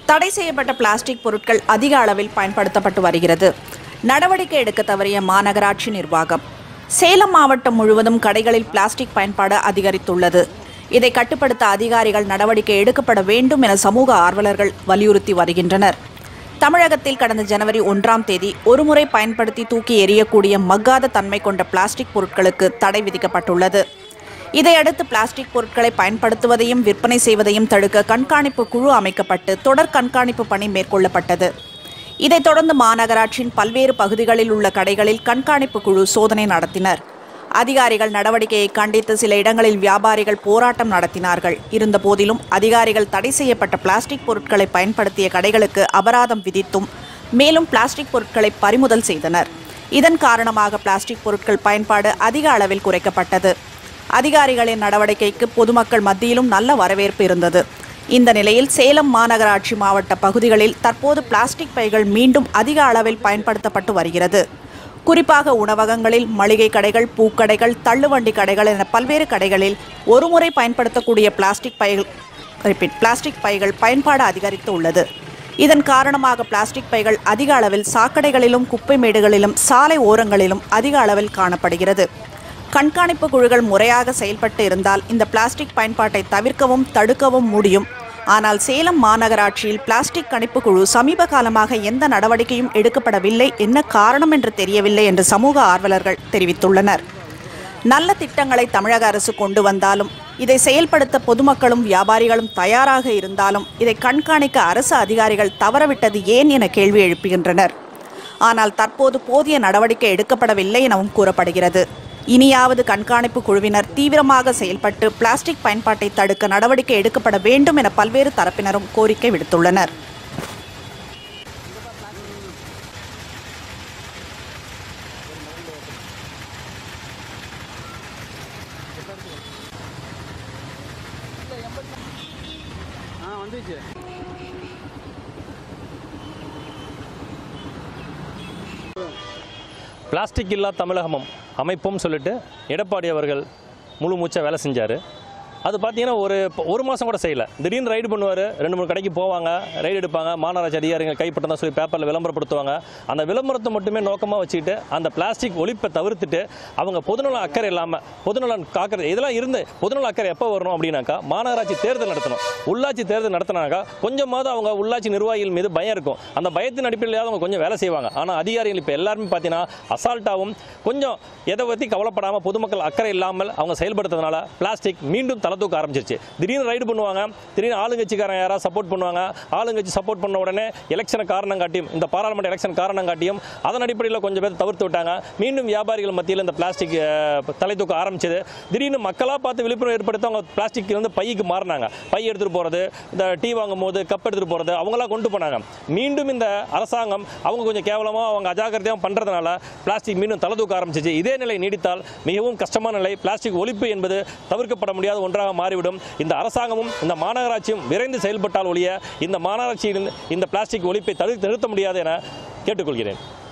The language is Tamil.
தடை செய்யப்பட்ட பிளாஸ்டிக் பொருட்கள் அதிக அளவில் பயன்படுத்தப்பட்டு வருகிறது நடவடிக்கை எடுக்க தவறிய மாநகராட்சி நிர்வாகம் சேலம் மாவட்டம் முழுவதும் கடைகளில் பிளாஸ்டிக் பயன்பாடு அதிகரித்துள்ளது இதை கட்டுப்படுத்த அதிகாரிகள் நடவடிக்கை எடுக்கப்பட வேண்டும் என சமூக ஆர்வலர்கள் வலியுறுத்தி வருகின்றனர் தமிழகத்தில் கடந்த ஜனவரி ஒன்றாம் தேதி ஒருமுறை பயன்படுத்தி தூக்கி எறியக்கூடிய மக்காத தன்மை கொண்ட பிளாஸ்டிக் பொருட்களுக்கு தடை விதிக்கப்பட்டுள்ளது இதையடுத்து பிளாஸ்டிக் பொருட்களை பயன்படுத்துவதையும் விற்பனை செய்வதையும் தடுக்க கண்காணிப்பு குழு அமைக்கப்பட்டு தொடர் கண்காணிப்பு பணி மேற்கொள்ளப்பட்டது இதைத் தொடர்ந்து மாநகராட்சியின் பல்வேறு பகுதிகளில் உள்ள கடைகளில் கண்காணிப்பு குழு சோதனை நடத்தினர் அதிகாரிகள் நடவடிக்கையை கண்டித்து சில இடங்களில் வியாபாரிகள் போராட்டம் நடத்தினார்கள் இருந்தபோதிலும் அதிகாரிகள் தடை செய்யப்பட்ட பிளாஸ்டிக் பொருட்களை பயன்படுத்திய கடைகளுக்கு அபராதம் விதித்தும் மேலும் பிளாஸ்டிக் பொருட்களை பறிமுதல் செய்தனர் இதன் காரணமாக பிளாஸ்டிக் பொருட்கள் பயன்பாடு அதிக அளவில் குறைக்கப்பட்டது அதிகாரிகளின் நடவடிக்கைக்கு பொதுமக்கள் மத்தியிலும் நல்ல வரவேற்பு இருந்தது இந்த நிலையில் சேலம் மாநகராட்சி மாவட்ட பகுதிகளில் தற்போது பிளாஸ்டிக் பைகள் மீண்டும் அதிக அளவில் பயன்படுத்தப்பட்டு வருகிறது குறிப்பாக உணவகங்களில் மளிகை கடைகள் பூக்கடைகள் தள்ளுவண்டி கடைகள் என பல்வேறு கடைகளில் ஒருமுறை பயன்படுத்தக்கூடிய பிளாஸ்டிக் பைகள் ரிப்பீட் பிளாஸ்டிக் பைகள் பயன்பாடு அதிகரித்து உள்ளது இதன் காரணமாக பிளாஸ்டிக் பைகள் அதிக அளவில் சாக்கடைகளிலும் குப்பை மேடுகளிலும் சாலை ஓரங்களிலும் அதிக அளவில் காணப்படுகிறது கண்காணிப்பு குழுக்கள் முறையாக செயல்பட்டு இருந்தால் இந்த பிளாஸ்டிக் பயன்பாட்டை தவிர்க்கவும் தடுக்கவும் முடியும் ஆனால் சேலம் மாநகராட்சியில் பிளாஸ்டிக் கணிப்பு குழு சமீப காலமாக எந்த நடவடிக்கையும் எடுக்கப்படவில்லை என்ன காரணம் என்று தெரியவில்லை என்று சமூக ஆர்வலர்கள் தெரிவித்துள்ளனர் நல்ல திட்டங்களை தமிழக அரசு கொண்டு வந்தாலும் இதை செயல்படுத்த பொதுமக்களும் வியாபாரிகளும் தயாராக இருந்தாலும் இதை கண்காணிக்க அரசு அதிகாரிகள் தவறவிட்டது ஏன் என கேள்வி எழுப்புகின்றனர் ஆனால் தற்போது போதிய நடவடிக்கை எடுக்கப்படவில்லை எனவும் கூறப்படுகிறது இனியாவது கண்காணிப்பு குழுவினர் தீவிரமாக செயல்பட்டு பிளாஸ்டிக் பயன்பாட்டை தடுக்க நடவடிக்கை எடுக்கப்பட வேண்டும் என பல்வேறு தரப்பினரும் கோரிக்கை விடுத்துள்ளனர் ஆ வந்துச்சு பிளாஸ்டிக் இல்லா தமிழகமும் அமைப்பும் சொல்லிட்டு எடப்பாடி அவர்கள் முழு மூச்சை வேலை செஞ்சார் அது பார்த்தீங்கன்னா ஒரு ஒரு மாதம் கூட செய்யலை திடீர்னு ரைடு பண்ணுவார் ரெண்டு மூணு கடைக்கு போவாங்க ரைடு எடுப்பாங்க மாநகராட்சி அதிகாரிகள் கைப்பற்றதான் சொல்லி பேப்பரில் விளம்பரப்படுத்துவாங்க அந்த விளம்பரத்தை மட்டுமே நோக்கமாக வச்சுக்கிட்டு அந்த பிளாஸ்டிக் ஒழிப்பை தவிர்த்துட்டு அவங்க பொதுநல அக்கறை இல்லாமல் பொதுநலன் காக்கிறது இதெல்லாம் இருந்து பொதுநல அக்கறை எப்போ வரணும் அப்படின்னாக்கா மாநகராட்சி தேர்தல் நடத்தணும் உள்ளாட்சி தேர்தல் நடத்தினாக்கா கொஞ்சமாவது அவங்க உள்ளாட்சி நிர்வாகிகள் மீது பயம் இருக்கும் அந்த பயத்தின் அடிப்படையிலாவது அவங்க கொஞ்சம் வேலை செய்வாங்க ஆனால் அதிகாரிகள் இப்போ எல்லாருமே பார்த்தீங்கன்னா அசால்ட்டாகவும் கொஞ்சம் எதை பற்றி கவலைப்படாமல் பொதுமக்கள் அக்கறை இல்லாமல் அவங்க செயல்படுத்துறதுனால பிளாஸ்டிக் மீண்டும் தலை தூக்க ஆரம்பிச்சிருச்சு திடீர்னு ரைடு பண்ணுவாங்க திடீர்னு ஆளுங்கட்சிக்காரன் யாராவது சப்போர்ட் பண்ணுவாங்க ஆளுங்கட்சி சப்போர்ட் பண்ண உடனே எலெக்ஷனை காரணம் காட்டியும் இந்த பாராளுமன்ற எலெக்ஷன் காரணம் காட்டியும் அதன் அடிப்படையில் கொஞ்சம் பேர் தவிர்த்து விட்டாங்க மீண்டும் வியாபாரிகள் மத்தியில் இந்த பிளாஸ்டிக் அஹ், தலை தூக்க ஆரம்பிச்சது திடீர்னு மக்களாக பார்த்து விழிப்புணர்வு ஏற்படுத்தி அவங்க பிளாஸ்டிக் வந்து பைக்கு மாறினாங்க பை எடுத்துகிட்டு போகிறது இந்த டீ வாங்கும் போது கப் எடுத்துகிட்டு போகிறது அவங்களாம் கொண்டு போனாங்க மீண்டும் இந்த அரசாங்கம் அவங்க கொஞ்சம் கேவலமாக அவங்க அஜாக்கிரதையாக பண்ணுறதுனால பிளாஸ்டிக் மீண்டும் தலை தூக்க ஆரம்பிச்சிச்சு இதே நிலை நீடித்தால் மிகவும் கஷ்டமான நிலை பிளாஸ்டிக் ஒழிப்பு என்பது தவிர்க்கப்பட முடியாத ஒன்றாக மாறிவிடும் இந்த அரசாங்கமும் இந்த மாநகராட்சியும் விரைந்து செயல்பட்டால் ஒழிய இந்த மாநகராட்சியில் இந்த பிளாஸ்டிக் ஒழிப்பை தடுத்து நிறுத்த முடியாது என கேட்டுக்கொள்கிறேன்